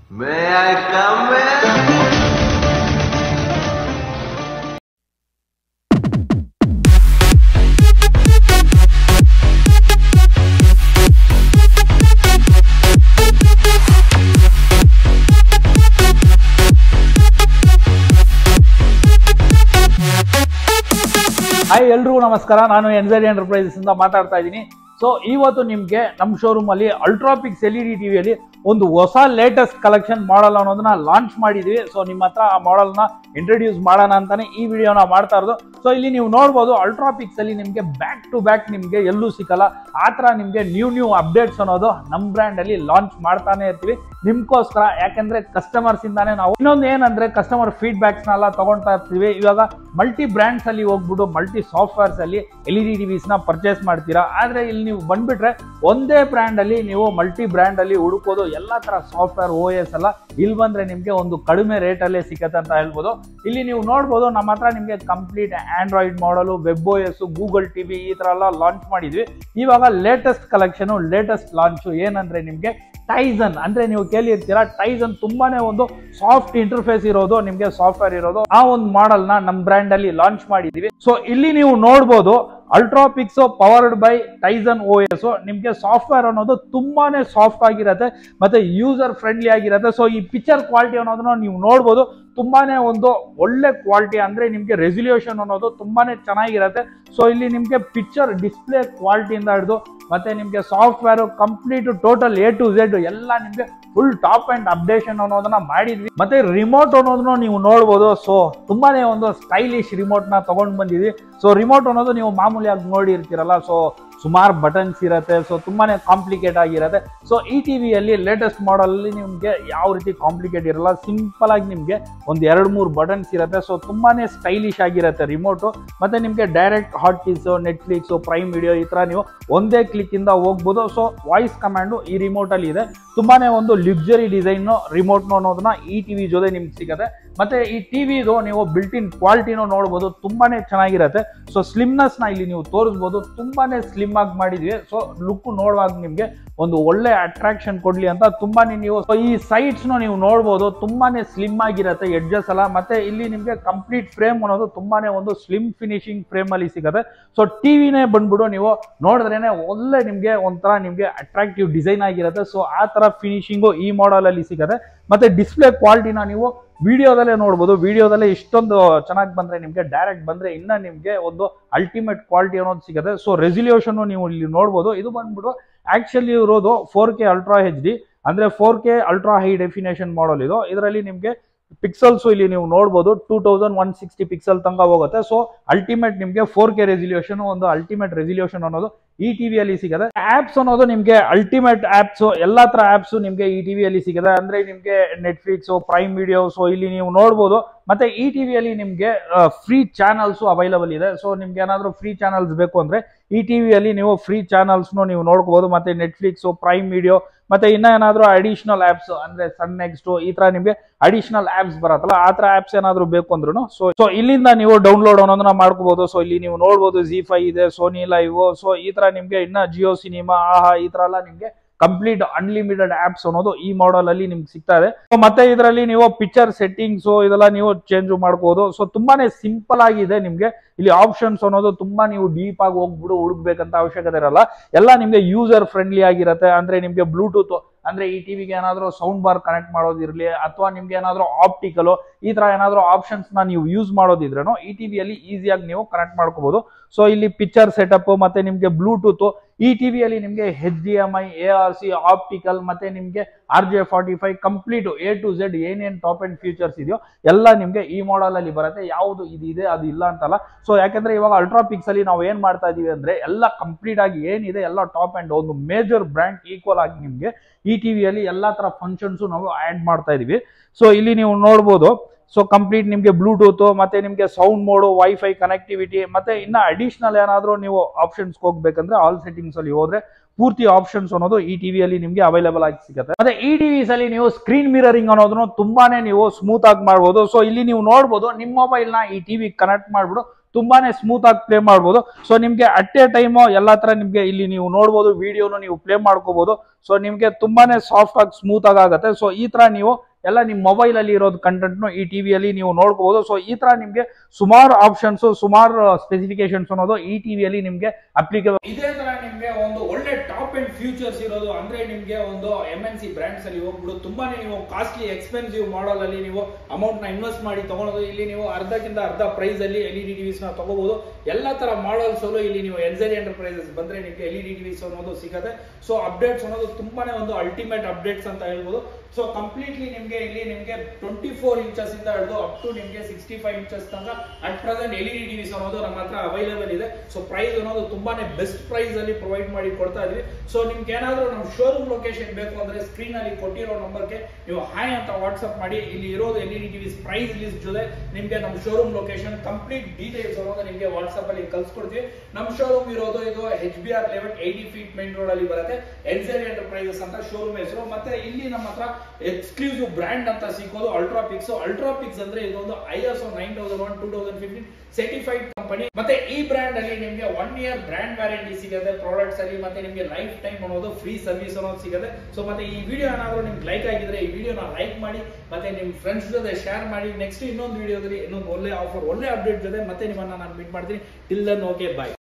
May I come in? Hi ಎಲ್ರಿಗೂ ನಮಸ್ಕಾರ ನಾನು ಎನ್ಜರಿ ಎಂಟರ್ಪ್ರೈಸಸ್ ಇಂದ ಮಾತಾಡ್ತಾ ಇದ್ದೀನಿ ಸೊ ಇವತ್ತು ನಿಮಗೆ ನಮ್ಮ ಶೋರೂಮ್ ಅಲ್ಲಿ ಅಲ್ಟ್ರಾಪಿಕ್ಸ್ ಎಲ್ ಇ ಡಿ ಟಿವಿಯಲ್ಲಿ ಒಂದು ಹೊಸ ಲೇಟೆಸ್ಟ್ ಕಲೆಕ್ಷನ್ ಮಾಡಲ್ ಅನ್ನೋದನ್ನ ಲಾಂಚ್ ಮಾಡಿದ್ವಿ ಸೊ ನಿಮ್ಮ ಹತ್ರ ಆ ಮಾಡಲ್ನ ಇಂಟ್ರೊಡ್ಯೂಸ್ ಮಾಡೋಣ ಅಂತಾನೆ ಈ ವಿಡಿಯೋನ ಮಾಡ್ತಾ ಇರೋದು ಸೊ ಇಲ್ಲಿ ನೀವು ನೋಡ್ಬೋದು ಅಲ್ಟ್ರಾಪಿಕ್ಸ್ ಅಲ್ಲಿ ನಿಮಗೆ ಬ್ಯಾಕ್ ಟು ಬ್ಯಾಕ್ ನಿಮಗೆ ಎಲ್ಲೂ ಸಿಕ್ಕಲ್ಲ ಆ ಥರ ನಿಮಗೆ ನ್ಯೂ ನ್ಯೂ ಅಪ್ಡೇಟ್ಸ್ ಅನ್ನೋದು ನಮ್ಮ ಬ್ರ್ಯಾಂಡ್ ಅಲ್ಲಿ ಲಾಂಚ್ ಮಾಡ್ತಾನೆ ಇರ್ತೀವಿ ನಿಮ್ಗೋಸ್ಕರ ಯಾಕಂದ್ರೆ ಕಸ್ಟಮರ್ಸ್ ಇಂದಾನೆ ನಾವು ಇನ್ನೊಂದು ಏನಂದ್ರೆ ಕಸ್ಟಮರ್ ಫೀಡ್ಬ್ಯಾಕ್ಸ್ ನೆಲ್ಲ ತಗೊಳ್ತಾ ಇರ್ತೀವಿ ಇವಾಗ ಮಲ್ಟಿ ಬ್ರ್ಯಾಂಡ್ಸ್ ಅಲ್ಲಿ ಹೋಗ್ಬಿಟ್ಟು ಮಲ್ಟಿ ಸಾಫ್ಟ್ವೇರ್ಸ್ ಅಲ್ಲಿ ಎಲ್ ಇ ಡಿ ಟಿವಿಸ್ ನ ಪರ್ಚೇಸ್ ಮಾಡ್ತೀರಾ ಆದ್ರೆ ಇಲ್ಲಿ ನೀವು ಬಂದ್ಬಿಟ್ರೆ ಒಂದೇ ಬ್ರ್ಯಾಂಡ್ ಅಲ್ಲಿ ನೀವು ಮಲ್ಟಿ ಬ್ರ್ಯಾಂಡ್ ಅಲ್ಲಿ ಹುಡುಕೋದು ಎಲ್ಲಾ ತರ ಸಾಫ್ಟ್ವೇರ್ ಓ ಎಸ್ ಎಲ್ಲ ಇಲ್ಲಿ ಬಂದ್ರೆ ನಿಮ್ಗೆ ಒಂದು ಕಡಿಮೆ ರೇಟ್ ಅಲ್ಲೇ ಸಿಕ್ಕತ್ತೆ ಅಂತ ಹೇಳ್ಬೋದು ಇಲ್ಲಿ ನೀವು ನೋಡ್ಬೋದು ನಮ್ಮ ಹತ್ರ ನಿಮ್ಗೆ ಕಂಪ್ಲೀಟ್ ಆಂಡ್ರಾಯ್ಡ್ ಮಾಡಲು web O S Google TV ಈ ತರ ಎಲ್ಲ ಲಾಂಚ್ ಮಾಡಿದ್ವಿ ಇವಾಗ ಲೇಟೆಸ್ಟ್ ಕಲೆಕ್ಷನ್ ಲೇಟೆಸ್ಟ್ ಲಾಂಚ್ ಏನಂದ್ರೆ ನಿಮ್ಗೆ ಟೈಸನ್ ಅಂದ್ರೆ ನೀವು ಕೇಳಿರ್ತೀರಾ ಟೈಸನ್ ತುಂಬಾನೇ ಒಂದು ಸಾಫ್ಟ್ ಇಂಟರ್ಫೇಸ್ ಇರೋದು ನಿಮ್ಗೆ ಸಾಫ್ಟ್ವೇರ್ ಇರೋದು ಆ ಒಂದು ಮಾಡೆಲ್ ನ ನಮ್ಮ ಬ್ರ್ಯಾಂಡ್ ಅಲ್ಲಿ ಲಾಂಚ್ ಮಾಡಿದೀವಿ ಸೊ ಇಲ್ಲಿ ನೀವು ನೋಡ್ಬೋದು Ultrapix powered by Tizen O S ನಿಮ್ಗೆ ಸಾಫ್ಟ್ವೇರ್ ಅನ್ನೋದು ತುಂಬಾನೇ ಸಾಫ್ಟ್ ಆಗಿರತ್ತೆ ಮತ್ತೆ ಯೂಸರ್ ಫ್ರೆಂಡ್ಲಿ ಆಗಿರತ್ತೆ ಸೊ ಈ ಪಿಕ್ಚರ್ ಕ್ವಾಲಿಟಿ ಅನ್ನೋದನ್ನ ನೀವು ನೋಡ್ಬೋದು ತುಂಬಾನೇ ಒಂದು ಒಳ್ಳೆ ಕ್ವಾಲಿಟಿ ಅಂದ್ರೆ ನಿಮ್ಗೆ ರೆಸಲ್ಯೂಷನ್ ಅನ್ನೋದು ತುಂಬಾನೇ ಚೆನ್ನಾಗಿರತ್ತೆ ಸೊ ಇಲ್ಲಿ ನಿಮ್ಗೆ ಪಿಕ್ಚರ್ ಡಿಸ್ಪ್ಲೇ ಕ್ವಾಲಿಟಿಯಿಂದ ಹಿಡಿದು ಮತ್ತೆ ನಿಮ್ಗೆ software complete total A to Z ಎಲ್ಲ ನಿಮ್ಗೆ ಫುಲ್ ಟಾಪ್ ಅಂಡ್ ಅಪ್ಡೇಷನ್ ಅನ್ನೋದನ್ನ ಮಾಡಿದ್ವಿ ಮತ್ತೆ ರಿಮೋಟ್ ಅನ್ನೋದನ್ನ ನೀವು ನೋಡ್ಬೋದು ಸೊ ತುಂಬಾನೇ ಒಂದು ಸ್ಟೈಲಿಶ್ ರಿಮೋಟ್ ನ ತಗೊಂಡ್ ಬಂದಿದ್ವಿ ಸೊ ರಿಮೋಟ್ ಅನ್ನೋದು ನೀವು ಮಾಮೂಲಿಯಾಗಿ ನೋಡಿರ್ತೀರಲ್ಲ ಸೊ ಸುಮಾರು ಬಟನ್ಸ್ ಇರುತ್ತೆ ಸೊ ತುಂಬಾನೇ ಕಾಂಪ್ಲಿಕೇಟ್ ಆಗಿರುತ್ತೆ ಸೊ ಈ ಟಿವಿಯಲ್ಲಿ ಲೇಟೆಸ್ಟ್ ಮಾಡಲ್ ಅಲ್ಲಿ ನಿಮ್ಗೆ ಯಾವ ರೀತಿ ಕಾಂಪ್ಲಿಕೇಟ್ ಇರಲ್ಲ ಸಿಂಪಲ್ ಆಗಿ ನಿಮ್ಗೆ ಒಂದು ಎರಡು ಮೂರು ಬಟನ್ಸ್ ಇರುತ್ತೆ ಸೊ ತುಂಬಾನೇ ಸ್ಟೈಲಿಶ್ ಆಗಿರುತ್ತೆ ರಿಮೋಟು ಮತ್ತೆ ನಿಮ್ಗೆ direct hot keys Netflix Prime Video ಈ ತರ ನೀವು ಒಂದೇ ಕ್ಲಿಕ್ ಇಂದ ಹೋಗ್ಬೋದು ಸೊ ವಾಯ್ಸ್ ಕಮಾಂಡು ಈ ರಿಮೋಟ್ ಅಲ್ಲಿ ಇದೆ ತುಂಬಾನೇ ಒಂದು ಲಕ್ಸುರಿ ಡಿಸೈನ್ ರಿಮೋಟ್ ಅನ್ನೋದನ್ನ ಈ ಟಿವಿ ಜೊತೆ ನಿಮ್ಗೆ ಸಿಗುತ್ತೆ ಮತ್ತೆ ಈ ಟಿವಿದು ನೀವು ಬಿಲ್ಟ್ ಇನ್ ಕ್ವಾಲಿಟಿನೂ ನೋಡ್ಬೋದು ತುಂಬಾನೇ ಚೆನ್ನಾಗಿರುತ್ತೆ ಸೊ ಸ್ಲಿಮ್ನೆಸ್ ನ ಇಲ್ಲಿ ನೀವು ತೋರಿಸ್ಬೋದು ತುಂಬಾನೇ ಸ್ಲಿಮ್ ಆಗಿ ಮಾಡಿದ್ವಿ ಸೊ ಲುಕ್ ನೋಡುವಾಗ ನಿಮ್ಗೆ ಒಂದು ಒಳ್ಳೆ ಅಟ್ರಾಕ್ಷನ್ ಕೊಡ್ಲಿ ಅಂತ ತುಂಬಾನೇ ನೀವು so ಈ ಸೈಟ್ಸ್ ನೀವು ನೋಡ್ಬೋದು ತುಂಬಾನೇ ಸ್ಲಿಮ್ ಆಗಿರುತ್ತೆ ಎಡ್ಜಸ್ ಎಲ್ಲ ಮತ್ತೆ ಇಲ್ಲಿ ನಿಮ್ಗೆ ಕಂಪ್ಲೀಟ್ ಫ್ರೇಮ್ ಅನ್ನೋದು ತುಂಬಾನೇ ಒಂದು ಸ್ಲಿಮ್ ಫಿನಿಶಿಂಗ್ ಫ್ರೇಮ್ ಅಲ್ಲಿ ಸಿಗುತ್ತೆ ಸೊ ಟಿವಿನೇ ಬಂದ್ಬಿಟ್ಟು ನೀವು ನೋಡಿದ್ರೇನೆ ಒಳ್ಳೆ ನಿಮ್ಗೆ ಒಂಥರ ನಿಮ್ಗೆ ಅಟ್ರಾಕ್ಟಿವ್ ಡಿಸೈನ್ ಆಗಿರುತ್ತೆ ಸೊ ಆ ತರ ಫಿನಿಶಿಂಗು ಈ ಮಾಡಲ್ ಅಲ್ಲಿ ಸಿಗುತ್ತೆ ಮತ್ತೆ ಡಿಸ್ಪ್ಲೇ ಕ್ವಾಲಿಟಿನ ನೀವು ವಿಡಿಯೋದಲ್ಲೇ ನೋಡ್ಬೋದು ವಿಡಿಯೋದಲ್ಲೇ ಇಷ್ಟೊಂದು ಚೆನ್ನಾಗಿ ಬಂದ್ರೆ ನಿಮ್ಗೆ ಡೈರೆಕ್ಟ್ ಬಂದ್ರೆ ಇನ್ನ ನಿಮ್ಗೆ ಒಂದು ಅಲ್ಟಿಮೇಟ್ ಕ್ವಾಲಿಟಿ ಅನ್ನೋದು ಸಿಗುತ್ತೆ ಸೊ ರೆಸಲ್ಯೂಷನ್ ನೀವು ಇಲ್ಲಿ ನೋಡ್ಬೋದು ಇದು ಬಂದ್ಬಿಟ್ಟು ಆಕ್ಚುಲಿ ಇರೋದು four K ultra H D ಅಂದ್ರೆ four K ultra high definition model ಇದು ಇದರಲ್ಲಿ ನಿಮ್ಗೆ ಪಿಕ್ಸಲ್ಸ್ ಇಲ್ಲಿ ನೀವು ನೋಡ್ಬೋದು two thousand one sixty pixel ತನಕ ಹೋಗುತ್ತೆ ಸೊ ಅಲ್ಟಿಮೇಟ್ ನಿಮ್ಗೆ ಫೋರ್ ಕೆ ರೆಸಲ್ಯೂಷನ್ ಒಂದು ಅಲ್ಟಿಮೇಟ್ ರೆಸಲ್ಯೂಷನ್ ಅನ್ನೋದು ಈ ಟಿವಿಯಲ್ಲಿ ಸಿಗುತ್ತೆ ಆಪ್ಸ್ ಅನ್ನೋದು ನಿಮ್ಗೆ ಅಲ್ಟಿಮೇಟ್ ಆಪ್ಸ್ ಎಲ್ಲಾ ತರ ಆಪ್ಸ್ ನಿಮ್ಗೆ ಈ ಟಿವಿಯಲ್ಲಿ ಸಿಗುತ್ತೆ ಅಂದ್ರೆ ನಿಮ್ಗೆ ನೆಟ್ಫ್ಲಿಕ್ಸ್ ಪ್ರೈಮ್ ವಿಡಿಯೋಸ್ ಇಲ್ಲಿ ನೀವು ನೋಡ್ಬೋದು ಮತ್ತೆ ಈ ಟಿವಿಯಲ್ಲಿ ನಿಮ್ಗೆ ಫ್ರೀ ಚಾನಲ್ಸ್ ಅವೈಲಬಲ್ ಇದೆ ಸೊ ನಿಮ್ಗೆ ಏನಾದ್ರು ಫ್ರೀ ಚಾನಲ್ಸ್ ಬೇಕು ಅಂದ್ರೆ ಈ ಟಿವಿಯಲ್ಲಿ ನೀವು ಫ್ರೀ ಚಾನಲ್ಸ್ ನೀವು ನೋಡ್ಕೋಬಹುದು ಮತ್ತೆ ನೆಟ್ಫ್ಲಿಕ್ಸ್ ಪ್ರೈಮ್ ವಿಡಿಯೋ ಮತ್ತೆ ಇನ್ನ ಏನಾದ್ರು ಅಡಿಷನಲ್ ಆಪ್ಸ್ ಅಂದ್ರೆ ಸನ್ ನೆಕ್ಸ್ಟ್ ಈ ತರ ನಿಮ್ಗೆ ಅಡಿಷನಲ್ ಆಪ್ಸ್ ಬರತ್ತಲ್ಲ ಆ ತರ ಆಪ್ಸ್ ಏನಾದ್ರು ಬೇಕು ಅಂದ್ರೂ ಸೊ ಸೊ ಇಲ್ಲಿಂದ ನೀವು ಡೌನ್ಲೋಡ್ ಅನ್ನೋದನ್ನ ಮಾಡ್ಕೋಬಹುದು ಸೊ ಇಲ್ಲಿ ನೀವು ನೋಡ್ಬೋದು ಜಿ ಫೈ ಇದೆ ಸೋನಿ ಲೈವ್ ಸೊ ಈ ತರ ನಿಮ್ಗೆ ಇನ್ನ ಜಿಯೋ ಸಿನಿಮಾ ಆಹಾ ಈ ತರ ಎಲ್ಲ ನಿಮ್ಗೆ ಕಂಪ್ಲೀಟ್ ಅನ್ಲಿಮಿಟೆಡ್ ಆಪ್ಸ್ ಅನ್ನೋದು ಈ ಮಾಡಲ್ ಅಲ್ಲಿ ನಿಮ್ಗೆ ಸಿಗ್ತಾ ಇದೆ So, ಮತ್ತೆ ಇದರಲ್ಲಿ ನೀವು ಪಿಕ್ಚರ್ ಸೆಟ್ಟಿಂಗ್ಸ್ ಇದೆಲ್ಲ ನೀವು ಚೇಂಜ್ ಮಾಡ್ಕೋಬಹುದು ಸೊ ತುಂಬಾನೇ ಸಿಂಪಲ್ ಆಗಿದೆ ನಿಮ್ಗೆ ಇಲ್ಲಿ ಆಪ್ಷನ್ಸ್ ಅನ್ನೋದು ತುಂಬಾ ನೀವು ಡೀಪ್ ಆಗಿ ಹೋಗ್ಬಿಡು ಹುಡುಕ್ಬೇಕಂತ ಅವಶ್ಯಕತೆ ಇರಲ್ಲ ಎಲ್ಲ ನಿಮ್ಗೆ ಯೂಸರ್ ಫ್ರೆಂಡ್ಲಿ ಆಗಿರುತ್ತೆ ಅಂದ್ರೆ ನಿಮ್ಗೆ ಬ್ಲೂಟೂತ್ ಅಂದ್ರೆ ಈ ಟಿವಿಗೆ ಏನಾದ್ರು ಸೌಂಡ್ ಬಾರ್ ಕನೆಕ್ಟ್ ಮಾಡೋದಿರ್ಲಿ ಅಥವಾ ನಿಮ್ಗೆ ಏನಾದ್ರು ಆಪ್ಟಿಕಲ್ ಈ ತರ ಏನಾದ್ರು ಆಪ್ಷನ್ಸ್ ನ ನೀವು ಯೂಸ್ ಮಾಡೋದಿದ್ರೇನು ಈ ಟಿವಿಯಲ್ಲಿ ಈಸಿಯಾಗಿ ನೀವು ಕನೆಕ್ಟ್ ಮಾಡ್ಕೋಬಹುದು ಸೊ ಇಲ್ಲಿ ಪಿಕ್ಚರ್ ಸೆಟಪ್ ಮತ್ತೆ ನಿಮ್ಗೆ ಬ್ಲೂಟೂತ್ ಈ ಟಿವಿಯಲ್ಲಿ ನಿಮ್ಗೆ H D M I A R C optical ಮತ್ತೆ ನಿಮ್ಗೆ R J forty five complete A to Z ಏನೇನ್ ಟಾಪ್ ಅಂಡ್ ಫೀಚರ್ಸ್ ಇದೆಯೋ ಎಲ್ಲ ನಿಮ್ಗೆ ಈ ಮಾಡಲ್ ಅಲ್ಲಿ ಬರುತ್ತೆ ಯಾವುದು ಇದು ಇದೆ ಅದು ಇಲ್ಲ ಅಂತಲ್ಲ ಸೊ ಯಾಕಂದ್ರೆ ಇವಾಗ ಅಲ್ಟ್ರಾಪಿಕ್ಸ್ ಅಲ್ಲಿ ನಾವು ಏನ್ ಮಾಡ್ತಾ ಇದೀವಿ ಅಂದ್ರೆ ಎಲ್ಲ ಕಂಪ್ಲೀಟ್ ಆಗಿ ಏನಿದೆ ಎಲ್ಲ ಟಾಪ್ ಅಂಡ್ ಒಂದು ಮೇಜರ್ ಬ್ರ್ಯಾಂಡ್ ಈಕ್ವಲ್ ಆಗಿ ನಿಮ್ಗೆ ಈ ಟಿವಿಯಲ್ಲಿ ಎಲ್ಲಾ ತರ ಫಂಕ್ಷನ್ಸ್ ನಾವು ಆಡ್ ಮಾಡ್ತಾ ಇದೀವಿ ಸೊ ಇಲ್ಲಿ ನೀವು ನೋಡ್ಬೋದು ಸೊ ಕಂಪ್ಲೀಟ್ ನಿಮ್ಗೆ ಬ್ಲೂಟೂತ್ ಮತ್ತೆ ನಿಮ್ಗೆ ಸೌಂಡ್ ಮೋಡು ವೈಫೈ ಕನೆಕ್ಟಿವಿಟಿ ಮತ್ತೆ ಇನ್ನ ಅಡಿಷನಲ್ ಏನಾದ್ರು ನೀವು ಆಪ್ಷನ್ಸ್ ಹೋಗ್ಬೇಕಂದ್ರೆ ಆಲ್ ಸೆಟ್ಟಿಂಗ್ಸ್ ಅಲ್ಲಿ ಹೋದ್ರೆ ಪೂರ್ತಿ ಆಪ್ಷನ್ಸ್ ಅನ್ನೋದು ಈ ಟಿವಿಯಲ್ಲಿ ನಿಮ್ಗೆ ಅವೈಲೇಬಲ್ ಆಗಿ ಸಿಗುತ್ತೆ ಮತ್ತೆ ಈ ಟಿವಿಸ್ ಅಲ್ಲಿ ನೀವು ಸ್ಕ್ರೀನ್ ಮಿರರಿಂಗ್ ಅನ್ನೋದನ್ನು ತುಂಬಾನೇ ನೀವು ಸ್ಮೂತ್ ಆಗಿ ಮಾಡ್ಬೋದು ಸೊ ಇಲ್ಲಿ ನೀವು ನೋಡ್ಬೋದು ನಿಮ್ಮ ಮೊಬೈಲ್ ನ ಈ ಟಿವಿ ಕನೆಕ್ಟ್ ಮಾಡ್ಬಿಟ್ಟು ತುಂಬಾನೇ ಸ್ಮೂತ್ ಆಗಿ ಪ್ಲೇ ಮಾಡ್ಬೋದು ಸೊ ನಿಮ್ಗೆ ಅಟ್ ಎ ಟೈಮ್ ಎಲ್ಲಾ ತರ ನಿಮ್ಗೆ ಇಲ್ಲಿ ನೀವು ನೋಡ್ಬೋದು ವಿಡಿಯೋನು ನೀವು ಪ್ಲೇ ಮಾಡ್ಕೋಬಹುದು ಸೊ ನಿಮ್ಗೆ ತುಂಬಾನೇ ಸಾಫ್ಟ್ ಆಗಿ ಸ್ಮೂತ್ ಆಗಿ ಆಗುತ್ತೆ ಸೊ ಈ ತರ ನೀವು ಎಲ್ಲ ನಿಮ್ಮ ಮೊಬೈಲ್ ಅಲ್ಲಿ ಇರೋದು ಕಂಟೆಂಟ್ನು ಈ ಟಿವಿಯಲ್ಲಿ ನೀವು ನೋಡ್ಕೋಬಹುದು ಸೊ ಈ ತರ ನಿಮ್ಗೆ ಸುಮಾರು ಆಪ್ಷನ್ಸ್ ಸುಮಾರು ಸ್ಪೆಸಿಫಿಕೇಶನ್ಸ್ ಅನ್ನೋದು ಈ ಟಿವಿಯಲ್ಲಿ ನಿಮ್ಗೆ ಅಪ್ಲಿಕೇಬಲ್ ಇದೇ ತರ ನಿಮ್ಗೆ ಒಂದು ಒಳ್ಳೆ ಟಾಪ್ ಅಂಡ್ ಫ್ಯೂಚರ್ಸ್ ಇರೋದು ಅಂದ್ರೆ ನಿಮ್ಗೆ ಒಂದು ಎಂ ಎನ್ ಸಿ ಬ್ರಾಂಡ್ಸ್ ಅಲ್ಲಿ ಹೋಗ್ಬಿಡು ತುಂಬಾನೇ ನೀವು ಕಾಸ್ಟ್ಲಿ ಎಕ್ಸ್ಪೆನ್ಸಿವ್ ಮಾಡಲ್ ಅಲ್ಲಿ ನೀವು ಅಮೌಂಟ್ ನ ಇನ್ವೆಸ್ಟ್ ಮಾಡಿ ತಗೊಳೋದು ಇಲ್ಲಿ ನೀವು ಅರ್ಧಕ್ಕಿಂತ ಅರ್ಧ ಪ್ರೈಸ್ ಅಲ್ಲಿ ಎಲ್ ಇ ಡಿ ಟಿವಿಸ್ ನ ತಗೋಬಹುದು ಎಲ್ಲಾ ತರ ಮಾಡಲ್ಸ್ ಅಲ್ಲೂ ಇಲ್ಲಿ ನೀವು ಎನ್ಸರಿ ಎಂಟರ್ಪ್ರೈಸಸ್ ಬಂದ್ರೆ ನಿಮ್ಗೆ ಎಲ್ ಇ ಡಿ ಟಿವಿಸ್ ಅನ್ನೋದು ಸಿಗುತ್ತೆ ಸೊ ಅಪ್ಡೇಟ್ಸ್ ಅನ್ನೋದು ತುಂಬಾನೇ ಒಂದು ಅಲ್ಟಿಮೇಟ್ ಅಪ್ಡೇಟ್ಸ್ ಅಂತ ಹೇಳ್ಬೋದು ಸೊ ಕಂಪ್ಲೀಟ್ಲಿ ನಿಮ್ಗೆ ಇಲ್ಲಿ ನಿಮ್ಗೆ ಟ್ವೆಂಟಿ ಫೋರ್ ಇಂಚಸ್ ಇಂದ ಹಿಡಿದು ಅಪ್ ಟು ನಿಮ್ಗೆ ಸಿಕ್ಸ್ಟಿ ಫೈವ್ ಇಂಚಸ್ ತನಕ at present L E D TVs ಅನ್ನೋದು ನಮ್ಮ ಹತ್ರ ಅವೈಲೇಬಲ್ ಇದೆ ಸೊ ಪ್ರೈಸ್ ಅನ್ನೋದು ತುಂಬಾನೇ ಬೆಸ್ಟ್ ಪ್ರೈಸ್ ಅಲ್ಲಿ ಪ್ರೊವೈಡ್ ಮಾಡಿ ಕೊಡ್ತಾ ಇದ್ವಿ ಸೊ ನಿಮ್ಗೆ ಏನಾದ್ರೂ ನಮ್ಮ ಶೋರೂಮ್ ಲೊಕೇಶನ್ ಬೇಕು ಅಂದ್ರೆ ಸ್ಕ್ರೀನ್ ಅಲ್ಲಿ ಕೊಟ್ಟಿರೋ ನಂಬರ್ಗೆ ನೀವು ಹಾಯ್ ಅಂತ ವಾಟ್ಸ್ಆಪ್ ಮಾಡಿ ಇಲ್ಲಿ ಇರೋದು L E D TVs price list ಜೊತೆ ನಿಮ್ಗೆ ನಮ್ಮ ಶೋರೂಮ್ ಲೊಕೇಶನ್ ಕಂಪ್ಲೀಟ್ ಡೀಟೇಲ್ಸ್ ಅನ್ನೋದು ನಿಮ್ಗೆ ವಾಟ್ಸ್ಆಪ್ ಅಲ್ಲಿ ಕಳ್ಸ್ಕೊಡ್ತೀವಿ ನಮ್ಮ ಶೋರೂಮ್ ಇರೋದು ಇದು H B R eleven eighty feet main road ಅಲ್ಲಿ ಬರುತ್ತೆ ಎನ್ಸೆರಿ ಎಂಟರ್ಪ್ರೈಸಸ್ ಅಂತ ಶೋರೂಮ್ ಹೆಸರು ಮತ್ತೆ ಇಲ್ಲಿ ನಮ್ಮ ಹತ್ರ ಎಕ್ಸ್ಕ್ಲೂಸಿವ್ ಬ್ರ್ಯಾಂಡ್ ಅಂತ ಸಿಕ್ಕೋದು ಅಲ್ಟ್ರಾಪಿಕ್ಸ್ ಅಲ್ಟ್ರಾಪಿಕ್ಸ್ ಅಂದ್ರೆ ಇದೊಂದು I S nine thousand one two thousand fifteen certified company ಮತ್ತೆ ಈ ಬ್ರ್ಯಾಂಡ್ ಅಲ್ಲಿ ನಿಮ್ಗೆ ಒನ್ ಇಯರ್ ಬ್ರ್ಯಾಂಡ್ ವ್ಯಾರಂಟಿ ಸಿಗುತ್ತೆ ಪ್ರಾಡಕ್ಟ್ಸ್ ಅಲ್ಲಿ ಮತ್ತೆ ನಿಮ್ಗೆ ಲೈಫ್ ಟೈಮ್ ಅನ್ನೋದು ಫ್ರೀ ಸರ್ವಿಸ್ ಅನ್ನೋದು ಸಿಗುತ್ತೆ ಸೊ ಮತ್ತೆ ಈ ವಿಡಿಯೋ ಏನಾದ್ರು ನಿಮ್ಗೆ ಲೈಕ್ ಆಗಿದ್ರೆ ಈ ವಿಡಿಯೋನ ಲೈಕ್ ಮಾಡಿ ಮತ್ತೆ ನಿಮ್ ಫ್ರೆಂಡ್ಸ್ ಜೊತೆ ಶೇರ್ ಮಾಡಿ ನೆಕ್ಸ್ಟ್ ಇನ್ನೊಂದು ವಿಡಿಯೋದಲ್ಲಿ ಇನ್ನೊಂದು ಒಳ್ಳೆ ಆಫರ್ ಒಳ್ಳೆ ಅಪ್ಡೇಟ್ ಜೊತೆ ಮತ್ತೆ ನಿಮ್ಮನ್ನ ನಾನು ಮೀಟ್ ಮಾಡ್ತೀನಿ ಟಿಲ್ ದನ್ ಓಕೆ ಬಾಯ್